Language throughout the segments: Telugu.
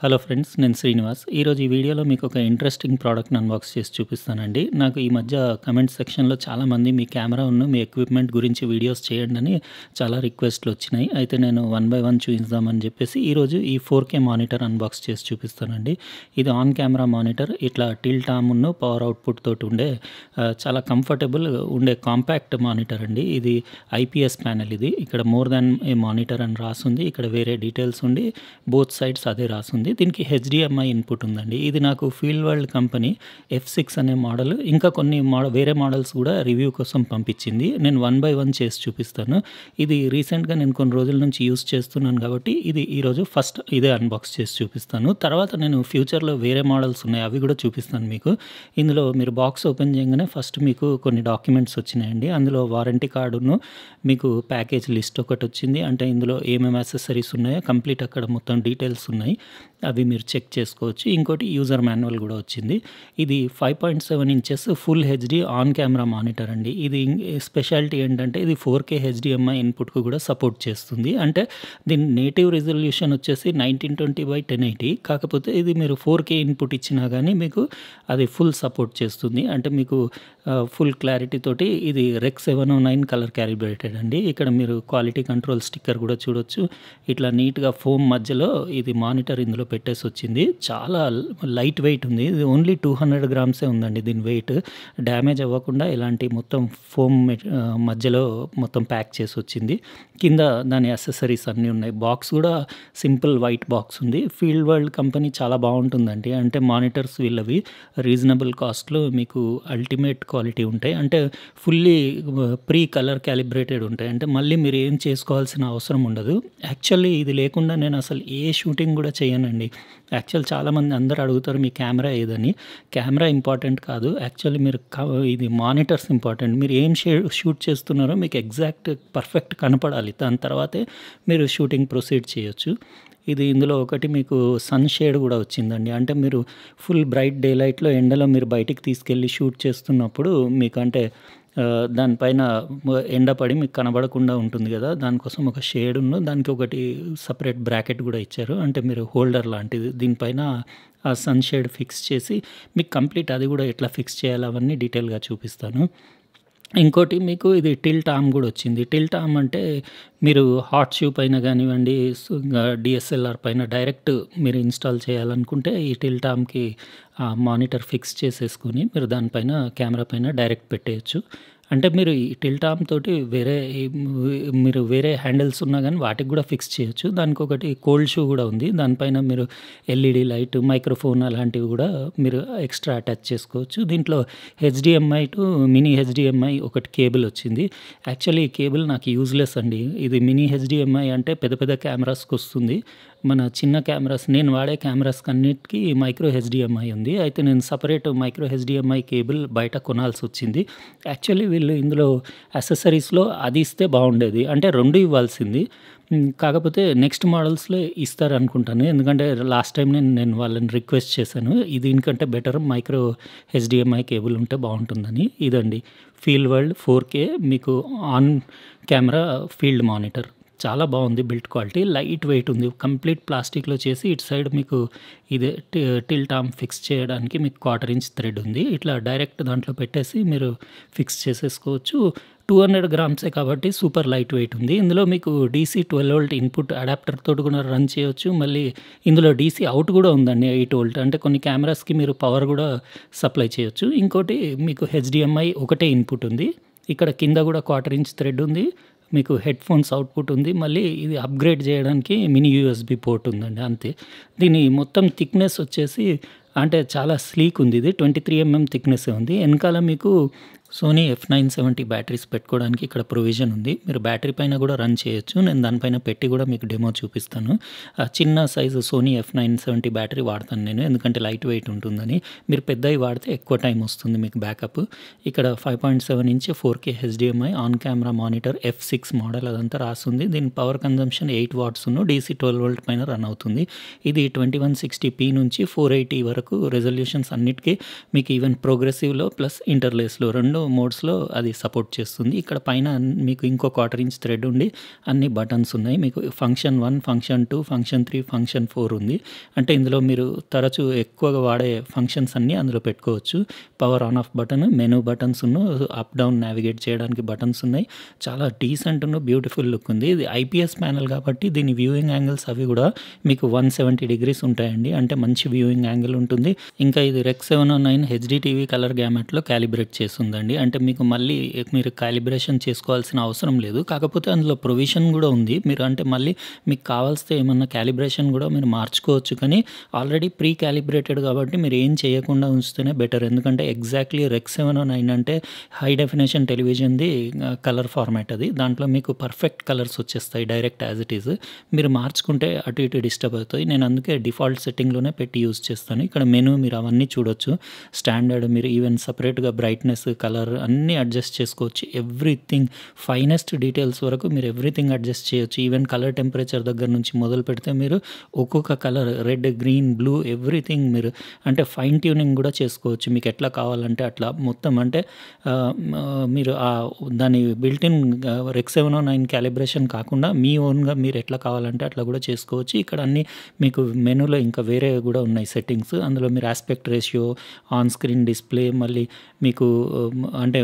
హలో ఫ్రెండ్స్ నేను శ్రీనివాస్ ఈరోజు ఈ వీడియోలో మీకు ఒక ఇంట్రెస్టింగ్ ప్రోడక్ట్ని అన్బాక్స్ చేసి చూపిస్తానండి నాకు ఈ మధ్య కమెంట్ సెక్షన్లో చాలామంది మీ కెమెరా ఉన్న మీ ఎక్విప్మెంట్ గురించి వీడియోస్ చేయండి అని చాలా రిక్వెస్ట్లు వచ్చినాయి అయితే నేను వన్ బై వన్ చూపిద్దామని చెప్పేసి ఈరోజు ఈ ఫోర్ కే మానిటర్ అన్బాక్స్ చేసి చూపిస్తానండి ఇది ఆన్ కెమెరా మానిటర్ ఇట్లా టిల్ టామ్ను పవర్ అవుట్పుట్ తోటి ఉండే ఆ, చాలా కంఫర్టబుల్ ఉండే కాంపాక్ట్ మానిటర్ అండి ఇది ఐపీఎస్ ప్యానెల్ ఇది ఇక్కడ మోర్ దాన్ ఏ మానిటర్ అని రాసుంది ఇక్కడ వేరే డీటెయిల్స్ ఉండి బోత్ సైడ్స్ అదే రాసుంది దీనికి హెచ్డిఎంఐ ఇన్పుట్ ఉందండి ఇది నాకు Feelworld company F six అనే మోడల్ ఇంకా కొన్ని మోడల్ వేరే మోడల్స్ కూడా రివ్యూ కోసం పంపించింది నేను వన్ బై వన్ చేసి చూపిస్తాను ఇది రీసెంట్గా నేను కొన్ని రోజుల నుంచి యూస్ చేస్తున్నాను కాబట్టి ఇది ఈరోజు ఫస్ట్ ఇదే అన్బాక్స్ చేసి చూపిస్తాను తర్వాత నేను ఫ్యూచర్లో వేరే మోడల్స్ ఉన్నాయి అవి కూడా చూపిస్తాను మీకు ఇందులో మీరు బాక్స్ ఓపెన్ చేయగానే ఫస్ట్ మీకు కొన్ని డాక్యుమెంట్స్ వచ్చినాయండి అందులో వారంటీ కార్డును మీకు ప్యాకేజ్ లిస్ట్ ఒకటి వచ్చింది అంటే ఇందులో ఏమేమి యాక్సెసరీస్ ఉన్నాయో కంప్లీట్ అక్కడ మొత్తం డీటెయిల్స్ ఉన్నాయి అవి మీరు చెక్ చేసుకోవచ్చు ఇంకోటి యూజర్ మాన్యువల్ కూడా వచ్చింది ఇది five point seven inches full HD on camera monitor అండి ఇది స్పెషాలిటీ ఏంటంటే ఇది ఫోర్ కే హెచ్డిఎంఐ ఇన్పుట్కు కూడా సపోర్ట్ చేస్తుంది అంటే దీని నేటివ్ రిజల్యూషన్ వచ్చేసి nineteen twenty by ten eighty కాకపోతే ఇది మీరు ఫోర్ కే ఇన్పుట్ ఇచ్చినా కానీ మీకు అది ఫుల్ సపోర్ట్ చేస్తుంది అంటే మీకు ఫుల్ క్లారిటీ తోటి ఇది రెక్ సెవెన్ నైన్ కలర్ క్యాలిబ్రేటెడ్ అండి ఇక్కడ మీరు క్వాలిటీ కంట్రోల్ స్టిక్కర్ కూడా చూడొచ్చు ఇట్లా నీట్గా ఫోమ్ మధ్యలో ఇది మానిటర్ ఇందులో పెట్టేసి వచ్చింది చాలా లైట్ వెయిట్ ఉంది ఇది ఓన్లీ టూ హండ్రెడ్ గ్రామ్సే ఉందండి దీని వెయిట్ డ్యామేజ్ అవ్వకుండా ఇలాంటి మొత్తం ఫోమ్ మధ్యలో మొత్తం ప్యాక్ చేసి వచ్చింది కింద దాని అసెసరీస్ అన్నీ ఉన్నాయి బాక్స్ కూడా సింపుల్ వైట్ బాక్స్ ఉంది ఫీల్డ్ వరల్డ్ కంపెనీ చాలా బాగుంటుందండి అంటే మానిటర్స్ వీళ్ళవి రీజనబుల్ కాస్ట్లో మీకు అల్టిమేట్ క్వాలిటీ ఉంటాయి అంటే ఫుల్లీ ప్రీ కలర్ క్యాలిబ్రేటెడ్ ఉంటాయి అంటే మళ్ళీ మీరు ఏం చేసుకోవాల్సిన అవసరం ఉండదు యాక్చువల్లీ ఇది లేకుండా నేను అసలు ఏ షూటింగ్ కూడా చేయనండి యాక్చువల్ చాలామంది అందరు అడుగుతారు మీ కెమెరా ఏదని కెమెరా ఇంపార్టెంట్ కాదు యాక్చువల్లీ మీరు క- ఇది మానిటర్స్ ఇంపార్టెంట్ మీరు ఏం షే షూట్ చేస్తున్నారో మీకు ఎగ్జాక్ట్ పర్ఫెక్ట్ కనపడాలి దాని తర్వాతే మీరు షూటింగ్ ప్రొసీడ్ చేయొచ్చు ఇది ఇందులో ఒకటి మీకు సన్ షేడ్ కూడా వచ్చిందండి అంటే మీరు ఫుల్ బ్రైట్ డే లైట్లో ఎండలో మీరు బయటికి తీసుకెళ్ళి షూట్ చేస్తున్నప్పుడు మీకు అంటే ఆ, దానిపైన మ- ఎండ పడి మీకు కనబడకుండా ఉంటుంది కదా దానికోసం ఒక షేడ్ ఉన్న దానికి ఒకటి సపరేట్ బ్రాకెట్ కూడా ఇచ్చారు అంటే మీరు హోల్డర్ లాంటిది దీనిపైన ఆ సన్ షేడ్ ఫిక్స్ చేసి మీకు కంప్లీట్ అది కూడా ఎట్లా ఫిక్స్ చేయాలి అవన్నీ డీటెయిల్గా చూపిస్తాను ఇంకోటి మీకు ఇది టిల్ టామ్ కూడా వచ్చింది టిల్ టామ్ అంటే మీరు హాట్ షూ పైన కానివ్వండి డిఎస్ఎల్ఆర్ పైన డైరెక్ట్ మీరు ఇన్స్టాల్ చేయాలనుకుంటే ఈ టిల్ టామ్కి మానిటర్ ఫిక్స్ చేసేసుకొని మీరు దానిపైన కెమెరా పైన డైరెక్ట్ పెట్టేయచ్చు అంటే మీరు ఈ టిల్ టామ్ తోటి వేరే ఈ- మీరు వేరే హ్యాండిల్స్ ఉన్నా కానీ వాటికి కూడా ఫిక్స్ చేయొచ్చు దానికి ఒకటి కోల్డ్ షూ కూడా ఉంది దానిపైన మీరు ఎల్ఈడి లైట్ మైక్రోఫోన్ అలాంటివి కూడా మీరు ఎక్స్ట్రా అటాచ్ చేసుకోవచ్చు దీంట్లో హెచ్డిఎంఐ టు మినీ హెచ్డిఎంఐ ఒకటి కేబుల్ వచ్చింది యాక్చువల్లీ ఈ కేబుల్ నాకు యూజ్లెస్ అండి ఇది మినీ హెచ్డిఎంఐ అంటే పెద్ద పెద్ద కెమెరాస్కి వస్తుంది మన చిన్న కెమెరాస్ నేను వాడే కెమెరాస్ అన్నిటికీ మైక్రో హెచ్డిఎంఐ ఉంది అయితే నేను సపరేట్ మైక్రో హెచ్డిఎంఐ కేబుల్ బయట కొనాల్సి వచ్చింది యాక్చువల్లీ వీళ్ళు ఇందులో అసెసరీస్లో అది ఇస్తే బాగుండేది అంటే రెండు ఇవ్వాల్సింది మ్, కాకపోతే నెక్స్ట్ మోడల్స్లో ఇస్తారు అనుకుంటాను ఎందుకంటే లాస్ట్ టైం నేను నేను వాళ్ళని రిక్వెస్ట్ చేశాను ఇది దీనికంటే బెటర్ మైక్రో హెచ్డిఎంఐ కేబుల్ ఉంటే బాగుంటుందని ఇదండి ఫీల్డ్ వరల్డ్ ఫోర్ కే మీకు ఆన్ కెమెరా ఫీల్డ్ మానిటర్ చాలా బాగుంది బిల్ట్ క్వాలిటీ లైట్ వెయిట్ ఉంది కంప్లీట్ ప్లాస్టిక్లో చేసి ఇటు సైడ్ మీకు ఇదే టి- టిల్ టామ్ ఫిక్స్ చేయడానికి మీకు క్వార్టర్ ఇంచ్ థ్రెడ్ ఉంది ఇట్లా డైరెక్ట్ దాంట్లో పెట్టేసి మీరు ఫిక్స్ చేసేసుకోవచ్చు టూ హండ్రెడ్ గ్రామ్సే కాబట్టి సూపర్ లైట్ వెయిట్ ఉంది ఇందులో మీకు DC twelve volt input adapter తోటి కూడా రన్ చేయొచ్చు మళ్ళీ ఇందులో డీసీ అవుట్ కూడా ఉందండి ఎయిట్ వోల్ట్ అంటే కొన్ని కెమెరాస్కి మీరు పవర్ కూడా సప్లై చేయొచ్చు ఇంకోటి మీకు హెచ్డిఎంఐ ఒకటే ఇన్పుట్ ఉంది ఇక్కడ కింద కూడా క్వార్టర్ ఇంచ్ థ్రెడ్ ఉంది మీకు హెడ్ ఫోన్స్ అవుట్పుట్ ఉంది మళ్ళీ ఇది అప్గ్రేడ్ చేయడానికి మినీ యూఎస్బి పోర్ట్ ఉందండి అంతే దీని మొత్తం థిక్నెస్ వచ్చేసి అంటే చాలా స్లీక్ ఉంది ఇది ట్వంటీ త్రీ ఎంఎం థిక్నెస్ ఉంది వెనకాల మీకు Sony F nine seventy batteries పెట్టుకోవడానికి ఇక్కడ ప్రొవిజన్ ఉంది మీరు బ్యాటరీ పైన కూడా రన్ చేయొచ్చు నేను దానిపైన పెట్టి కూడా మీకు డెమో చూపిస్తాను ఆ చిన్న size Sony F nine seventy battery వాడతాను నేను ఎందుకంటే లైట్ వెయిట్ ఉంటుందని మీరు పెద్దవి వాడితే ఎక్కువ టైం వస్తుంది మీకు బ్యాకప్ ఇక్కడ five point seven inch four K HDMI on camera monitor F six model అదంతా రాస్తుంది దీని power consumption eight watts DC twelve volt పైన రన్ అవుతుంది ఇది ట్వంటీ వన్ సిక్స్టీ పీ నుంచి ఫోర్ ఎయిటీ వరకు రెజల్యూషన్స్ అన్నిటికీ మీకు ఈవెన్ ప్రోగ్రెసివ్లో ప్లస్ ఇంటర్లేస్లో రెండు మోడ్స్‌లో అది సపోర్ట్ చేస్తుంది. ఇక్కడ పైన మీకు ఇంకో క్వార్టర్ ఇంచ్ థ్రెడ్ ఉండి అన్ని బటన్స్ ఉన్నాయి. మీకు ఫంక్షన్ 1, ఫంక్షన్ 2, ఫంక్షన్ 3, ఫంక్షన్ 4 ఉంది. అంటే ఇందులో మీరు తరచూ ఎక్కువగా వాడే ఫంక్షన్స్ అన్నీ అందులో పెట్టుకోవచ్చు. Power on off button, menu బటన్స్‌ను అప్ డౌన్ నావిగేట్ చేయడానికి బటన్స్ ఉన్నాయి. చాలా డీసెంట్‌ను బ్యూటిఫుల్ లుక్ ఉంది. ఇది ఐపీఎస్ ప్యానెల్ కాబట్టి దీని వ్యూయింగ్ యాంగిల్స్ అవి కూడా మీకు 170 డిగ్రీస్ ఉంటాయండి. అంటే మంచి వ్యూయింగ్ యాంగిల్ ఉంటుంది. ఇంకా ఇది రెక్ 709 హెచ్‌డీ టీవీ కలర్ గ్యామట్‌లో కాలిబ్రేట్ చేసుందండి. అంటే మీకు మళ్ళీ మీరు కాలిబ్రేషన్ చేసుకోవాల్సిన అవసరం లేదు. కాకపోతే అందులో ప్రొవిజన్ కూడా ఉంది. మీరు అంటే మళ్ళీ మీకు కావాల్స్తే ఏమన్నా కాలిబ్రేషన్ కూడా మీరు మార్చుకోవచ్చు. కానీ ఆల్రెడీ ప్రీ కాలిబ్రేటెడ్ కాబట్టి మీరు ఏం చేయకుండా ఉంచితేనే బెటర్. ఎందుకంటే ఎగ్జాక్ట్‌లీ రెక్ 709 అంటే హై డెఫినిషన్ టెలివిజన్‌ది కలర్ ఫార్మాట్ అది. దాంట్లో మీకు పర్ఫెక్ట్ కలర్స్ వచ్చేస్తాయి డైరెక్ట్ యాజ్ ఇట్ ఈజ్. మీరు మార్చుకుంటే అటు ఇటు డిస్టర్బ్ అవుతాయి. నేను అందుకే డిఫాల్ట్ సెట్టింగ్‌లోనే పెట్టి యూజ్ చేస్తాను. ఇక్కడ మెనూ మీరు అవన్నీ చూడొచ్చు. స్టాండర్డ్ మీరు ఈవెన్ సెపరేట్‌గా బ్రైట్‌నెస్, కలర్ అన్నీ అడ్జస్ట్ చేసుకోవచ్చు. ఎవ్రీథింగ్ ఫైనెస్ట్ డీటెయిల్స్ వరకు మీరు ఎవ్రీథింగ్ అడ్జస్ట్ చేయొచ్చు. ఈవెన్ కలర్ టెంపరేచర్ దగ్గర నుంచి మొదలుపెడితే మీరు ఒక్కొక్క colour red, green, blue everything మీరు అంటే ఫైన్ ట్యూనింగ్ కూడా చేసుకోవచ్చు. మీకు ఎట్లా కావాలంటే అట్లా మొత్తం అంటే ఆహ్, మీరు ఆహ్, దాని బిల్ట్ ఇన్ రెక్ 709 కాలిబ్రేషన్ కాకుండా మీ ఓన్‌గా మీరు ఎట్లా కావాలంటే అట్లా కూడా చేసుకోవచ్చు. ఇక్కడ అన్నీ మీకు మెనూలో ఇంకా వేరే కూడా ఉన్నాయి సెట్టింగ్స్. అందులో మీరు aspect ratio, on screen display మళ్ళీ మీకు అంటే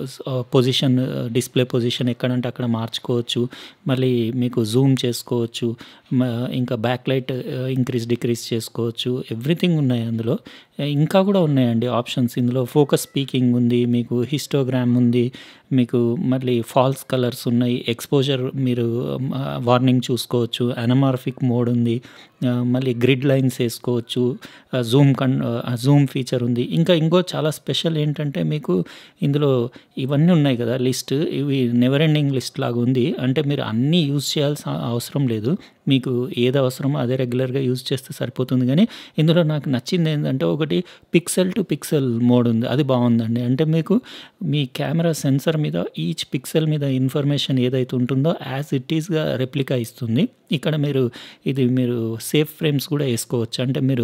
పొజిషన్ డిస్‌ప్లే పొజిషన్ ఎక్కడంటే అక్కడ మార్చుకోవచ్చు. మళ్ళీ మీకు జూమ్ చేసుకోవచ్చు. మ ఇంకా బ్యాక్ లైట్ ఇంక్రీజ్, డిక్రీజ్ చేసుకోవచ్చు. ఎవ్రీథింగ్ ఉన్నాయి అందులో. ఇంకా కూడా ఉన్నాయండి ఆప్షన్స్ ఇందులో ఫోకస్ స్పీకింగ్ ఉంది. మీకు హిస్టోగ్రామ్ ఉంది. మీకు మళ్ళీ ఫాల్స్ కలర్స్ ఉన్నాయి. ఎక్స్‌పోజర్ మీరు ఆహ్, వార్నింగ్ చూసుకోవచ్చు. అనమార్ఫిక్ మోడ్ ఉంది. ఆహ్, మళ్ళీ గ్రిడ్ లైన్స్ ఏసుకోవచ్చు. ఆహ్, జూమ్ కన్ ఆహ్, జూమ్ ఫీచర్ ఉంది. ఇంకా ఇంకో చాలా స్పెషల్ ఏంటంటే మీకు ఇందులో ఇవన్నీ ఉన్నాయి కదా లిస్ట్. ఇవి నెవర్ ఎండింగ్ లిస్ట్ లాగా ఉంది. అంటే మీరు అన్నీ యూజ్ చేయాల్సిన అవసరం లేదు. మీకు ఏది అవసరమో అదే రెగ్యులర్‌గా యూజ్ చేస్తే సరిపోతుంది గానీ ఇందులో నాకు నచ్చింది ఏందంటే ఒకటి పిక్సెల్ టు పిక్సెల్ మోడ్ ఉంది. అది బావుందండి. అంటే మీకు మీ కెమెరా సెన్సార్ మీద ఈచ్ పిక్సెల్ మీద ఇన్ఫర్మేషన్ ఏదైతే ఉంటుందో యాజ్ ఇట్ ఈస్‌గా రెప్లికా ఇస్తుంది. ఇక్కడ మీరు ఇది మీరు సేఫ్ ఫ్రేమ్స్ కూడా ఏసుకోవచ్చు. అంటే మీరు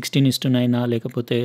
16:9 లేకపోతే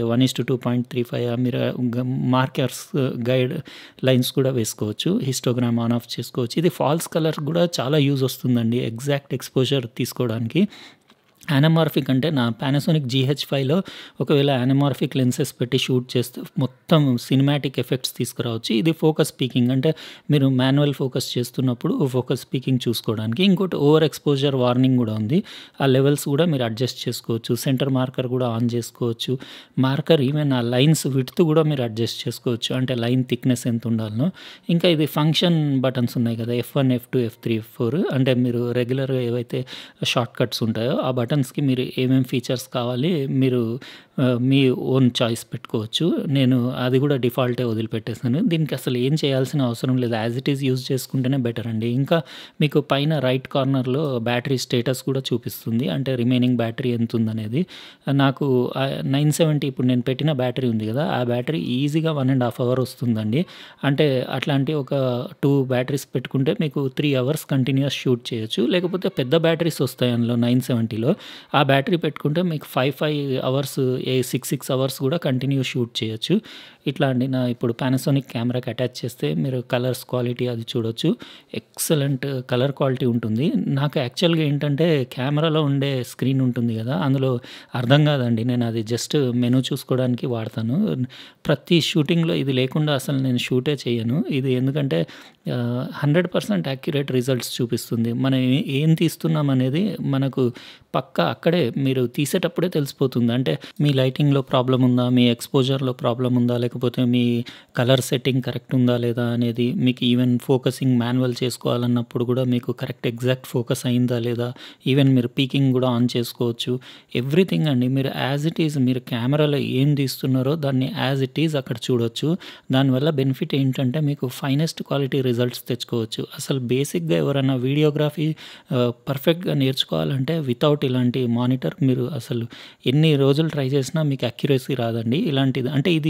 1:2.35 మీరు గ మార్కర్స్ గైడ్ లైన్స్ కూడా వేసుకోవచ్చు. హిస్టోగ్రామ్ ఆన్ ఆఫ్ చేసుకోవచ్చు. ఇది ఫాల్స్ కలర్ కూడా చాలా యూజ్ వస్తుందండి. ఎగ్జాక్ట్ ఎక్స్‌పోజర్ తీసుకోవడానికి. యానమార్ఫిక్ అంటే నా పానాసోనిక్ జీహెచ్5లో ఒకవేళ యానమార్ఫిక్ లెన్సెస్ పెట్టి షూట్ చేస్తే మొత్తం సినిమాటిక్ ఎఫెక్ట్స్ తీసుకురావచ్చు. ఇది ఫోకస్ స్పీకింగ్ అంటే మీరు మాన్యువల్ ఫోకస్ చేస్తున్నప్పుడు ఫోకస్ స్పీకింగ్ చూసుకోవడానికి. ఇంకోటి ఓవర్ ఎక్స్‌పోజర్ వార్నింగ్ కూడా ఉంది. ఆ లెవెల్స్ కూడా మీరు అడ్జస్ట్ చేసుకోవచ్చు. సెంటర్ మార్కర్ కూడా ఆన్ చేసుకోవచ్చు. మార్కర్ ఈవెన్ ఆ లైన్స్ విడ్త్ కూడా మీరు అడ్జస్ట్ చేసుకోవచ్చు. అంటే లైన్ థిక్‌నెస్ ఎంత ఉండాలనో. ఇంకా ఇది ఫంక్షన్ బటన్స్ ఉన్నాయి కదా! ఎఫ్1, ఎఫ్2, ఎఫ్3, ఎఫ్4 అంటే మీరు రెగ్యులర్‌గా ఏవైతే షార్ట్ కట్స్ ఉంటాయో ఆ బటన్స్‌కి మీరు ఏమేం ఫీచర్స్ కావాలి మీరు ఆహ్, మీ ఓన్ చాయిస్ పెట్టుకోవచ్చు. నేను అది కూడా డిఫాల్టే వదిలిపెట్టేసాను. దీనికి అసలు ఏం చేయాల్సిన అవసరం లేదు. యాజ్ ఇట్ ఈజ్ యూజ్ చేసుకుంటేనే బెటర్ అండి. ఇంకా మీకు పైన రైట్ కార్నర్‌లో బ్యాటరీ స్టేటస్ కూడా చూపిస్తుంది. అంటే రిమైనింగ్ బ్యాటరీ ఎంతుందనేది. నాకు ఆహ్, 970 ఇప్పుడు నేను పెట్టిన బ్యాటరీ ఉంది కదా! ఆ బ్యాటరీ ఈజీగా 1 ½ అవర్ వస్తుందండి. అంటే అట్లాంటి ఒక 2 బ్యాటరీస్ పెట్టుకుంటే మీకు 3 అవర్స్ కంటిన్యూయస్ షూట్ చేయొచ్చు. లేకపోతే పెద్ద బ్యాటరీస్ వస్తాయి అందులో 970లో. ఆ బ్యాటరీ పెట్టుకుంటే మీకు 5, 5 అవర్స్ ఏ 6, 6 అవర్స్ కూడా కంటిన్యూ షూట్ చేయొచ్చు. ఇట్లా అండి నా ఇప్పుడు పానాసోనిక్ కెమెరాకి అటాచ్ చేస్తే మీరు కలర్స్ క్వాలిటీ అది చూడొచ్చు. ఎక్సలెంట్ కలర్ క్వాలిటీ ఉంటుంది. నాకు యాక్చువల్‌గా ఏంటంటే కెమెరాలో ఉండే స్క్రీన్ ఉంటుంది కదా! అందులో అర్థం కాదండి. నేను అది జస్ట్ మెనూ చూసుకోవడానికి వాడతాను. ప్రతి షూటింగ్‌లో ఇది లేకుండా అసలు నేను షూటే చేయను. ఇది ఎందుకంటే ఆహ్, 100% యాక్యురేట్ రిజల్ట్స్ చూపిస్తుంది. మనం ఏ ఏం తీస్తున్నాం అనేది మనకు పక్కా అక్కడే మీరు తీసేటప్పుడే తెలిసిపోతుంది. అంటే మీ లైటింగ్‌లో ప్రాబ్లమ్ ఉందా? మీ ఎక్స్‌పోజర్‌లో ప్రాబ్లమ్ ఉందా? లేకపోతే మీ కలర్ సెట్టింగ్ కరెక్ట్ ఉందా? లేదా? అనేది మీకు ఈవెన్ ఫోకసింగ్ మాన్యువల్ చేసుకోవాలన్నప్పుడు కూడా మీకు కరెక్ట్ ఎగ్జాక్ట్ ఫోకస్ అయిందా? లేదా? ఈవెన్ మీరు పీకింగ్ కూడా ఆన్ చేసుకోవచ్చు. ఎవ్రీథింగ్ అండి. మీరు యాజ్ ఇట్ ఈజ్ మీరు కెమెరాలో ఏం తీస్తున్నారో దాన్ని యాజ్ ఇట్ ఈజ్ అక్కడ చూడొచ్చు. దానివల్ల బెనిఫిట్ ఏంటంటే మీకు ఫైనెస్ట్ క్వాలిటీ రిజల్ట్స్ తెచ్చుకోవచ్చు. అసలు బేసిక్‌గా ఎవరైనా వీడియోగ్రఫీ ఆహ్, పర్ఫెక్ట్‌గా నేర్చుకోవాలంటే వితౌట్ ఇలాంటి మానిటర్ మీరు అసలు ఎన్ని రోజులు ట్రై చేసినా మీకు అక్యురసీ రాదండి. ఇలాంటిది అంటే ఇది చీపెస్ట్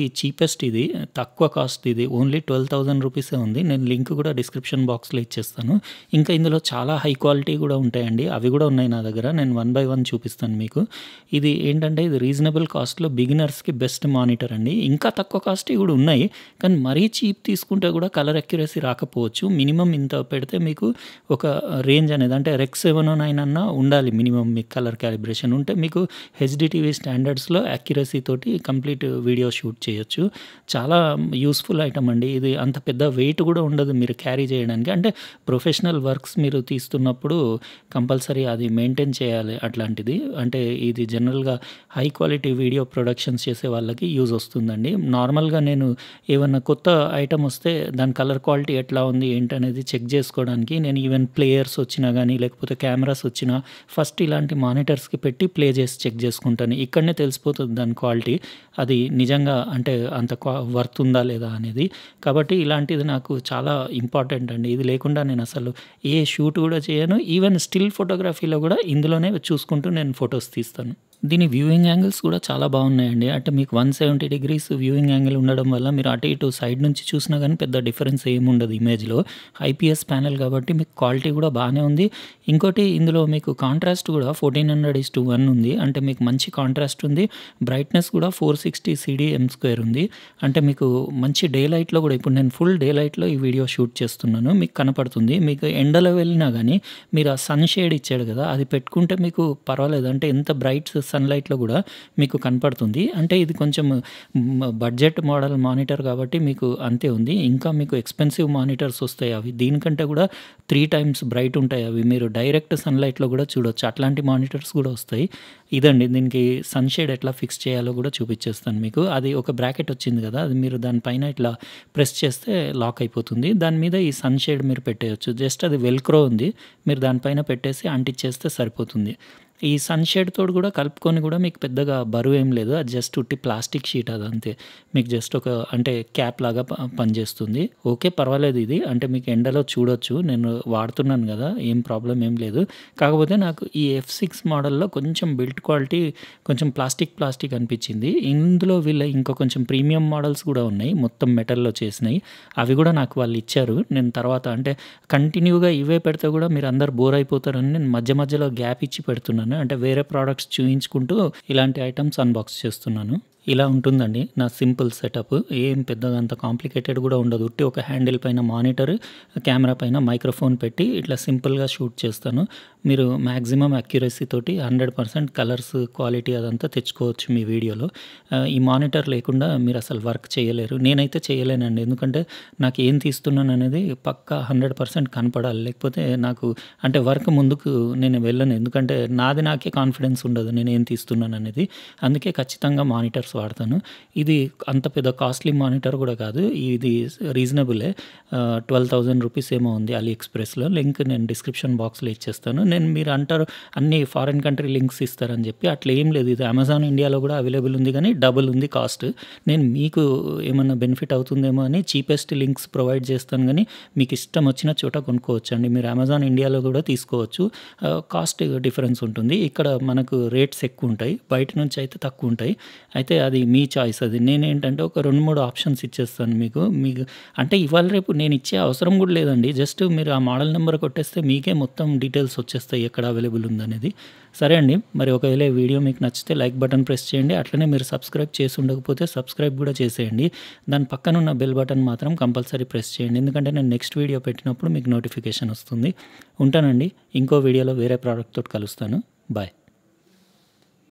చీపెస్ట్ ఇది తక్కువ కాస్ట్ ఇది ఓన్లీ ట్వెల్వ్ థౌజండ్ రూపీసే ఉంది నేను లింక్ కూడా డిస్క్రిప్షన్ బాక్స్లో ఇచ్చేస్తాను ఇంకా ఇందులో చాలా హై క్వాలిటీ కూడా ఉంటాయండి అవి కూడా ఉన్నాయి నా దగ్గర నేను వన్ బై వన్ చూపిస్తాను మీకు ఇది ఏంటంటే ఇది రీజనబుల్ కాస్ట్లో బిగినర్స్కి బెస్ట్ మానిటర్ అండి ఇంకా తక్కువ కాస్ట్ కూడా ఉన్నాయి కానీ మరీ చీప్ తీసుకుంటే కూడా కలర్ అక్యురసీ రాకపోవచ్చు మినిమం ఇంత పెడితే మీకు ఒక రేంజ్ అనేది అంటే రెక్స్ సెవెన్ నైన్ అన్నా ఉండాలి మినిమం మీకు కలర్ క్యాలిబ్రేషన్ ఉంటే మీకు హెచ్డిటీవీ స్టాండర్డ్స్లో అక్యురసీ తోటి కంప్లీట్ వీడియో షూట్ చేయొచ్చు చాలా యూస్ఫుల్ ఐటమ్ అండి ఇది అంత పెద్ద వెయిట్ కూడా ఉండదు మీరు క్యారీ చేయడానికి అంటే ప్రొఫెషనల్ వర్క్స్ మీరు తీస్తున్నప్పుడు కంపల్సరీ అది మెయింటైన్ చేయాలి అట్లాంటిది అంటే ఇది జనరల్గా హై క్వాలిటీ వీడియో ప్రొడక్షన్స్ చేసే వాళ్ళకి యూజ్ వస్తుందండి నార్మల్గా నేను ఏమన్నా కొత్త ఐటమ్ వస్తే దాని కలర్ క్వాలిటీ ఎట్లా ఉంది ఏంటనేది చెక్ చేసుకోవడానికి నేను ఈవెన్ ప్లేయర్స్ వచ్చినా కానీ లేకపోతే కెమెరాస్ వచ్చినా ఫస్ట్ ఇలాంటి మానిటర్స్కి పెట్టి ప్లే చేసి చెక్ చేసుకుంటాను ఇక్కడనే తెలిసిపోతుంది దాని క్వాలిటీ అది నిజంగా అంటే అంత క్వా వర్త్ ఉందా లేదా అనేది కాబట్టి ఇలాంటిది నాకు చాలా ఇంపార్టెంట్ అండి ఇది లేకుండా నేను అసలు ఏ షూట్ కూడా చేయను ఈవెన్ స్టిల్ ఫోటోగ్రఫీలో కూడా ఇందులోనే చూసుకుంటూ నేను ఫొటోస్ తీస్తాను దీని వ్యూయింగ్ యాంగిల్స్ కూడా చాలా బాగున్నాయండి అంటే మీకు one seventy degrees viewing angle ఉండడం వల్ల మీరు అటు ఇటు సైడ్ నుంచి చూసినా కానీ పెద్ద డిఫరెన్స్ ఏమి ఉండదు ఇమేజ్లో ఐపీఎస్ ప్యానెల్ కాబట్టి మీకు క్వాలిటీ కూడా బాగానే ఉంది ఇంకోటి ఇందులో మీకు కాంట్రాస్ట్ కూడా fourteen hundred is to one ఉంది అంటే మీకు మంచి కాంట్రాస్ట్ ఉంది బ్రైట్నెస్ కూడా four sixty CD M square ఉంది అంటే మీకు మంచి డే లైట్లో కూడా ఇప్పుడు నేను ఫుల్ డే లైట్లో ఈ వీడియో షూట్ చేస్తున్నాను మీకు కనపడుతుంది మీకు ఎండలో వెళ్ళినా కానీ మీరు ఆ సన్ షేడ్ ఇచ్చాడు కదా అది పెట్టుకుంటే మీకు పర్వాలేదు అంటే ఎంత బ్రైట్ సన్లైట్లో కూడా మీకు కనపడుతుంది అంటే ఇది కొంచెం బడ్జెట్ మోడల్ మానిటర్ కాబట్టి మీకు అంతే ఉంది ఇంకా మీకు ఎక్స్పెన్సివ్ మానిటర్స్ వస్తాయి అవి దీనికంటే కూడా త్రీ టైమ్స్ బ్రైట్ ఉంటాయి అవి మీరు డైరెక్ట్ సన్లైట్లో కూడా చూడొచ్చు అట్లాంటి మానిటర్స్ కూడా వస్తాయి ఇదండి దీనికి సన్షేడ్ ఎట్లా ఫిక్స్ చేయాలో కూడా చూపించేస్తాను మీకు అది ఒక బ్రాకెట్ వచ్చింది కదా అది మీరు దానిపైన ఇట్లా ప్రెస్ చేస్తే లాక్ అయిపోతుంది దాని మీద ఈ సన్షేడ్ మీరు పెట్టేయచ్చు జస్ట్ అది వెల్క్రో ఉంది మీరు దానిపైన పెట్టేసి అంటిచ్చేస్తే సరిపోతుంది ఈ సన్షేడ్ తోడు కూడా కలుపుకొని కూడా మీకు పెద్దగా బరువు ఏం లేదు అది జస్ట్ ఉట్టి ప్లాస్టిక్ షీట్ అది అంతే మీకు జస్ట్ ఒక అంటే క్యాప్ లాగా ప- పనిచేస్తుంది ఓకే పర్వాలేదు ఇది అంటే మీకు ఎండలో చూడొచ్చు నేను వాడుతున్నాను కదా ఏం ప్రాబ్లం ఏం లేదు కాకపోతే నాకు ఈ ఎఫ్ సిక్స్ మోడల్లో కొంచెం బిల్ట్ క్వాలిటీ కొంచెం ప్లాస్టిక్ ప్లాస్టిక్ అనిపించింది ఇందులో వీళ్ళ ఇంకా కొంచెం ప్రీమియం మోడల్స్ కూడా ఉన్నాయి మొత్తం మెటల్లో చేసినాయి అవి కూడా నాకు వాళ్ళు ఇచ్చారు నేను తర్వాత అంటే కంటిన్యూగా ఇవే పెడితే కూడా మీరు అందరు బోర్ అయిపోతారని నేను మధ్య మధ్యలో గ్యాప్ ఇచ్చి పెడుతున్నాను అంటే వేరే ప్రోడక్ట్స్ చూయించుకుంటూ ఇలాంటి ఐటమ్స్ అన్బాక్స్ చేస్తున్నాను ఇలా ఉంటుందండి నా సింపుల్ సెటప్ ఏం పెద్దగా అంత కాంప్లికేటెడ్ కూడా ఉండదు ఉట్టి ఒక హ్యాండిల్ పైన మానిటర్ కెమెరా పైన మైక్రోఫోన్ పెట్టి ఇట్లా సింపుల్గా షూట్ చేస్తాను మీరు మ్యాక్సిమం అక్యురసీ తోటి హండ్రెడ్ పర్సెంట్ కలర్స్ క్వాలిటీ అదంతా తెచ్చుకోవచ్చు మీ వీడియోలో ఆ, ఈ మానిటర్ లేకుండా మీరు అసలు వర్క్ చేయలేరు నేనైతే చేయలేనండి ఎందుకంటే నాకు ఏం తీస్తున్నాను అనేది పక్కా హండ్రెడ్ పర్సెంట్ కనపడాలి లేకపోతే నాకు అంటే వర్క్ ముందుకు నేను వెళ్ళను ఎందుకంటే నాది నాకే కాన్ఫిడెన్స్ ఉండదు నేను ఏం తీస్తున్నాను అనేది అందుకే ఖచ్చితంగా మానిటర్స్ వాడతాను ఇది అంత పెద్ద కాస్ట్లీ మానిటర్ కూడా కాదు ఇది రీజనబులే ట్వెల్వ్ థౌజండ్ రూపీస్ ఏమో ఉంది అలీ ఎక్స్ప్రెస్లో లింక్ నేను డిస్క్రిప్షన్ బాక్స్లో ఇచ్చేస్తాను నేను మీరు అంటారు అన్ని ఫారిన్ కంట్రీ లింక్స్ ఇస్తారని చెప్పి అట్లా ఏం లేదు ఇది అమెజాన్ ఇండియాలో కూడా అవైలబుల్ ఉంది కానీ డబుల్ ఉంది కాస్ట్ నేను మీకు ఏమన్నా బెనిఫిట్ అవుతుందేమో అని చీపెస్ట్ లింక్స్ ప్రొవైడ్ చేస్తాను కానీ మీకు ఇష్టం వచ్చిన చోట కొనుక్కోవచ్చు అండి మీరు అమెజాన్ ఇండియాలో కూడా తీసుకోవచ్చు కాస్ట్ డిఫరెన్స్ ఉంటుంది ఇక్కడ మనకు రేట్స్ ఎక్కువ ఉంటాయి బయట నుంచి అయితే తక్కువ ఉంటాయి అయితే అది మీ చాయిస్ అది నేనేంటంటే ఒక రెండు మూడు ఆప్షన్స్ ఇచ్చేస్తాను మీకు మీకు అంటే ఇవాళ రేపు నేను ఇచ్చే అవసరం కూడా లేదండి జస్ట్ మీరు ఆ మోడల్ నెంబర్ కొట్టేస్తే మీకే మొత్తం డీటెయిల్స్ వచ్చేస్తాయి ఎక్కడ అవైలబుల్ ఉందనేది సరే అండి మరి ఒకవేళ ఈ వీడియో మీకు నచ్చితే లైక్ బటన్ ప్రెస్ చేయండి అట్లనే మీరు సబ్స్క్రైబ్ చేసి ఉండకపోతే సబ్స్క్రైబ్ కూడా చేసేయండి దాని పక్కన ఉన్న బెల్ బటన్ మాత్రం కంపల్సరీ ప్రెస్ చేయండి ఎందుకంటే నేను నెక్స్ట్ వీడియో పెట్టినప్పుడు మీకు నోటిఫికేషన్ వస్తుంది ఉంటానండి ఇంకో వీడియోలో వేరే ప్రోడక్ట్ తోటి కలుస్తాను బాయ్